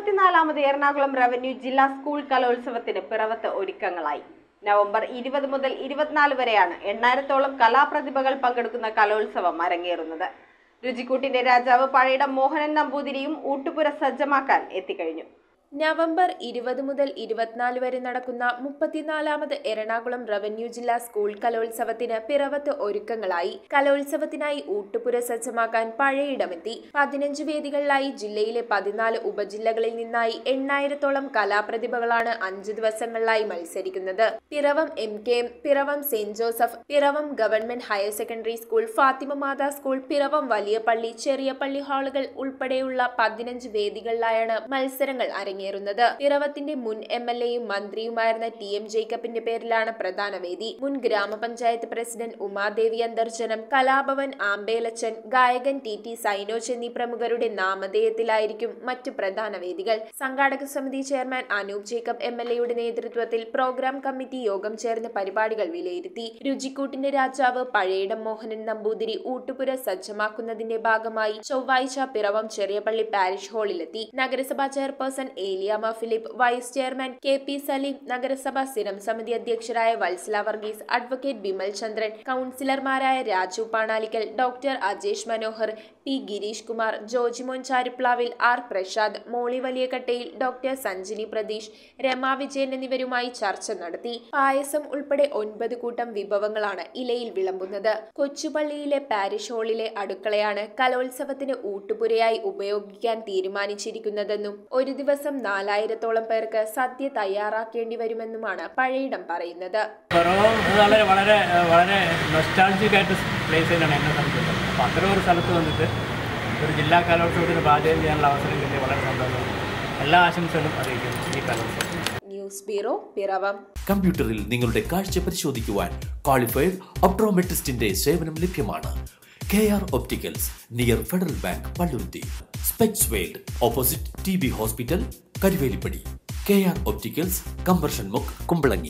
മുപ്പത്തിനാലാമത് Ernakulam revenue ജില്ലാ school കലോത്സവത്തിന് പിറവത്ത് ഒരുക്കങ്ങളായി നവംബർ ഇരുപത് മുതൽ ഇരുപത്തിനാല് വരെയാണ് എണ്ണായിരത്തോളം കലാപ്രതിഭകൾ പങ്കെടുക്കുന്ന കലോത്സവം അരങ്ങേറുന്നത് രുചിക്കൂട്ടിന്റെ രാജാവ് പഴയിടം മോഹനൻ നമ്പൂതിരിയും ഊട്ടുപുര സജ്ജമാക്കാൻ എത്തിക്കഴിഞ്ഞു നവംബർ ഇരുപത് മുതൽ ഇരുപത്തിനാല് വരെ നടക്കുന്ന മുപ്പത്തിനാലാമത് എറണാകുളം റവന്യൂ ജില്ലാ സ്കൂൾ കലോത്സവത്തിന് പിറവത്ത് ഒരുക്കങ്ങളായി കലോത്സവത്തിനായി ഊട്ടുപുര സജ്ജമാക്കാൻ പഴയിടമെത്തി പതിനഞ്ച് വേദികളിലായി ജില്ലയിലെ പതിനാല് ഉപജില്ലകളിൽ നിന്നായി എണ്ണായിരത്തോളം കലാപ്രതിഭകളാണ് അഞ്ച് ദിവസങ്ങളിലായി മത്സരിക്കുന്നത് Piravam M K M Piravam saint Joseph Piravam government higher secondary school Fatima Mata school Piravam വലിയ പള്ളി ചെറിയ പള്ളി ഹാളുകൾ ഉൾപ്പെടെയുള്ള പതിനഞ്ച് വേദികളിലായാണ് മത്സരങ്ങൾ അരങ്ങേറുന്നത് പിറവത്തിന്റെ മുൻ എം എൽ എയും മന്ത്രിയുമായിരുന്ന ടി എം ജേക്കബിന്റെ പേരിലാണ് പ്രധാന വേദി മുൻ ഗ്രാമപഞ്ചായത്ത് പ്രസിഡന്റ് ഉമാദേവി അന്തർജനം കലാഭവൻ ആമ്പേലച്ചൻ ഗായകൻ ടി ടി സൈനോജ് എന്നീ പ്രമുഖരുടെ നാമധേയത്തിലായിരിക്കും മറ്റു പ്രധാന വേദികൾ സംഘാടക സമിതി chairman Anoop Jacob M L എയുടെ നേതൃത്വത്തിൽ പ്രോഗ്രാം കമ്മിറ്റി യോഗം ചേർന്ന് പരിപാടികൾ വിലയിരുത്തി രുചിക്കൂട്ടിന്റെ രാജാവ് പഴയിടം മോഹനൻ നമ്പൂതിരി ഊട്ടുപുര സജ്ജമാക്കുന്നതിന്റെ ഭാഗമായി ചൊവ്വാഴ്ച പിറവം ചെറിയപള്ളി പാരിഷ് ഹാളിലെത്തി നഗരസഭാ chairperson Eliyamma Philip vice chairman K P Saleem നഗരസഭാ സ്ഥിരം സമിതി അധ്യക്ഷരായ വത്സല വർഗീസ് അഡ്വക്കേറ്റ് ബിമൽ ചന്ദ്രൻ കൗൺസിലർമാരായ Raju Panalickal doctor Ajesh Manohar P Girish Kumar Jojimon Chariplavil R Prasad Molly Valiyakattayil doctor Sanjini Pratheesh Rama Vijayan എന്നിവരുമായി ചർച്ച നടത്തി പായസം ഉൾപ്പെടെ ഒൻപത് കൂട്ടം വിഭവങ്ങളാണ് ഇലയിൽ വിളമ്പുന്നത് കൊച്ചുപള്ളിയിലെ പാരിഷ് ഹാളിലെ അടുക്കളയാണ് കലോത്സവത്തിന് ഊട്ടുപുരയായി ഉപയോഗിക്കാൻ തീരുമാനിച്ചിരിക്കുന്നതെന്നും ഒരു ദിവസം നാലായിരത്തോളം പേർക്ക് സദ്യ തയ്യാറാക്കേണ്ടി വരുമെന്നുമാണ് പഴയിടം പറയുന്നത് പിറവം അത് വളരെ വളരെ വളരെ നൊസ്റ്റാൾജിക് ആയിട്ട് പ്ലേസ് തന്നെയാണ് എന്നെ സംബന്ധിച്ചിടത്തോളം അപ്പോൾ അത്തരം ഒരു സ്ഥലത്ത് വന്നിട്ട് ഒരു ജില്ലാ കലോത്സവത്തിന് പാചകം ചെയ്യാനുള്ള അവസരം കിട്ടിയ വളരെ സന്തോഷം എല്ലാ ആശംസകളും അറിയിക്കുന്നു ഈ കലോത്സവം ന്യൂസ് ബ്യൂറോ പിറവം കമ്പ്യൂട്ടറിൽ നിങ്ങളുടെ കാഴ്ച പരിശോധിക്കുവാൻ ക്വാളിഫൈഡ് ഒപ്ട്രോമെട്രിസ്റ്റിന്റെ സേവനം ലഭ്യമാണ് K R opticals near federal bank Palluruthy specs world opposite T B hospital Karuvelippady K R opticals കമ്പർഷൻ മുക്ക് കുമ്പളങ്ങി